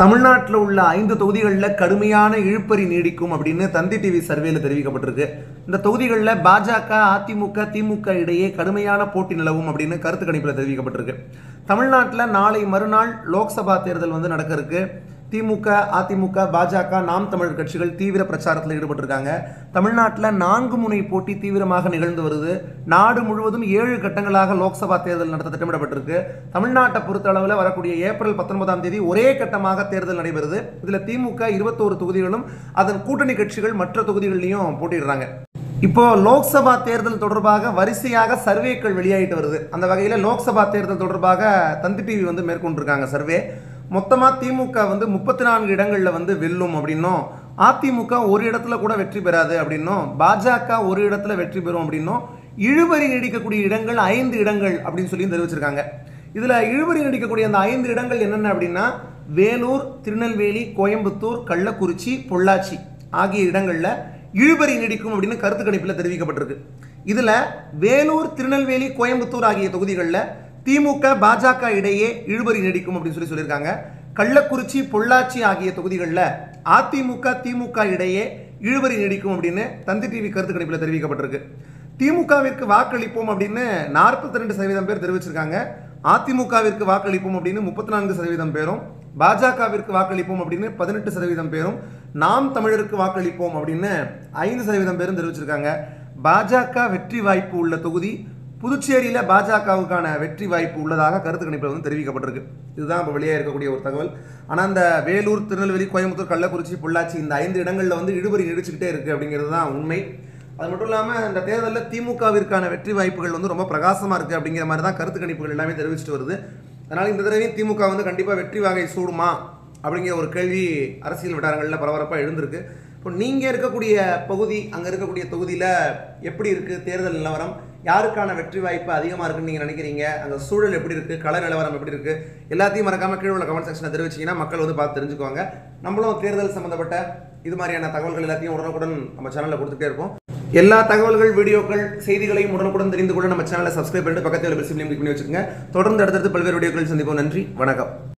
தமிழ்நாட்டில் உள்ள ஐந்து தொகுதிகளில் கடுமையான இழுப்பறி நீடிக்கும் அப்படின்னு தந்தி டிவி சர்வேல தெரிவிக்கப்பட்டிருக்கு இந்த தொகுதிகளில் பாஜக அதிமுக திமுக இடையே கடுமையான போட்டி நிலவும் அப்படின்னு கருத்து கணிப்பில் தெரிவிக்கப்பட்டிருக்கு தமிழ்நாட்டில் நாளை மறுநாள் லோக்சபா தேர்தல் வந்து நடக்க இருக்கு திமுக அதிமுக பாஜக நாம் தமிழர் கட்சிகள் தீவிர பிரச்சாரத்தில் ஈடுபட்டிருக்காங்க தமிழ்நாட்டில் நான்கு முனை போட்டி தீவிரமாக நிகழ்ந்து வருது நாடு முழுவதும் ஏழு கட்டங்களாக லோக்சபா தேர்தல் நடத்த திட்டமிடப்பட்டிருக்கு தமிழ்நாட்டை பொறுத்த அளவில் வரக்கூடிய ஏப்ரல் பத்தொன்பதாம் தேதி ஒரே கட்டமாக தேர்தல் நடைபெறுது இதில் திமுக இருபத்தோரு தொகுதிகளும் அதன் கூட்டணி கட்சிகள் மற்ற தொகுதிகள்லையும் போட்டியிடுறாங்க இப்போ லோக்சபா தேர்தல் தொடர்பாக வரிசையாக சர்வேக்கள் வெளியாகிட்டு வருது அந்த வகையில் லோக்சபா தேர்தல் தொடர்பாக தந்தி டிவி வந்து மேற்கொண்டிருக்காங்க சர்வே மொத்தமாக திமுக வந்து முப்பத்தி நான்கு இடங்களில் வந்து வெல்லும் அப்படின்னும் அதிமுக ஒரு இடத்துல கூட வெற்றி பெறாது அப்படின்னும் பாஜக ஒரு இடத்துல வெற்றி பெறும் அப்படின்னும் இழுபறி நீடிக்கக்கூடிய இடங்கள் ஐந்து இடங்கள் அப்படின்னு சொல்லி தெரிவிச்சிருக்காங்க இதில் இழுபறி நீடிக்கக்கூடிய அந்த ஐந்து இடங்கள் என்னென்ன அப்படின்னா வேலூர் திருநெல்வேலி கோயம்புத்தூர் கள்ளக்குறிச்சி பொள்ளாச்சி ஆகிய இடங்களில் இழுபறி நீடிக்கும் அப்படின்னு கருத்து கணிப்பில் தெரிவிக்கப்பட்டிருக்கு இதில் வேலூர் திருநெல்வேலி கோயம்புத்தூர் ஆகிய தொகுதிகளில் திமுக பாஜக இடையே இழுபறி நீடிக்கும் அப்படின்னு சொல்லி சொல்லியிருக்காங்க கள்ளக்குறிச்சி பொள்ளாச்சி ஆகிய தொகுதிகளில் அதிமுக திமுக இடையே இழுபறி நீடிக்கும் அப்படின்னு தந்தி டிவி கருத்து கணிப்பில் தெரிவிக்கப்பட்டிருக்கு திமுகவிற்கு வாக்களிப்போம் அப்படின்னு நாற்பத்தி ரெண்டு சதவீதம் பேர் தெரிவிச்சிருக்காங்க அதிமுகவிற்கு வாக்களிப்போம் அப்படின்னு முப்பத்தி நான்கு சதவீதம் பேரும் பாஜகவிற்கு வாக்களிப்போம் அப்படின்னு பதினெட்டு சதவீதம் பேரும் நாம் தமிழருக்கு வாக்களிப்போம் அப்படின்னு ஐந்து சதவீதம் பேரும் தெரிவிச்சிருக்காங்க பாஜக வெற்றி வாய்ப்பு உள்ள தொகுதி புதுச்சேரியில் பாஜகவுக்கான வெற்றி வாய்ப்பு உள்ளதாக கருத்து கணிப்பில் வந்து தெரிவிக்கப்பட்டிருக்கு இதுதான் இப்போ வெளியே இருக்கக்கூடிய ஒரு தகவல் ஆனால் இந்த வேலூர் திருநெல்வேலி கோயம்புத்தூர் கள்ளக்குறிச்சி பொள்ளாச்சி இந்த ஐந்து இடங்களில் வந்து இழுபறி நீடிச்சுக்கிட்டே இருக்குது அப்படிங்கிறது தான் உண்மை அது மட்டும் இல்லாமல் இந்த தேர்தலில் திமுகவிற்கான வெற்றி வாய்ப்புகள் வந்து ரொம்ப பிரகாசமாக இருக்குது அப்படிங்கிற மாதிரி தான் கருத்து கணிப்புகள் எல்லாமே தெரிவிச்சிட்டு வருது அதனால் இந்த தடவையும் திமுக வந்து கண்டிப்பாக வெற்றி வாகை சூடுமா அப்படிங்கிற ஒரு கேள்வி அரசியல் வட்டாரங்களில் பரபரப்பாக எழுந்திருக்கு இப்போ நீங்கள் இருக்கக்கூடிய பகுதி அங்கே இருக்கக்கூடிய தொகுதியில் எப்படி இருக்குது தேர்தல் நிலவரம் யாருக்கான வெற்றி வாய்ப்பு அதிகமாக இருக்குன்னு நீங்கள் நினைக்கிறீங்க அந்த சூழல் எப்படி இருக்குது கள நிலவரம் எப்படி இருக்குது எல்லாத்தையும் மறக்காமல் கீழே உள்ள கமெண்ட் செக்ஷனில் தெரிவிச்சிங்கன்னா மக்கள் வந்து பார்த்து தெரிஞ்சுக்குவாங்க நம்மளும் தேர்தல் சம்மந்தப்பட்ட இது மாதிரியான தகவல்கள் எல்லாத்தையும் உடனுக்குடன் நம்ம சேனலில் கொடுத்துட்டே இருப்போம் எல்லா தகவல்கள் வீடியோக்கள் செய்திகளையும் உடனுக்குடன் தெரிந்து கொள்ள நம்ம சேனலை சப்ஸ்கிரைப் பண்ணிட்டு பக்கத்தில் பெல் சிம்லையும் கிளிக் பண்ணி வச்சுக்கோங்க தொடர்ந்து அடுத்தடுத்து பல்வேறு வீடியோக்கள் சந்திப்போம் நன்றி வணக்கம்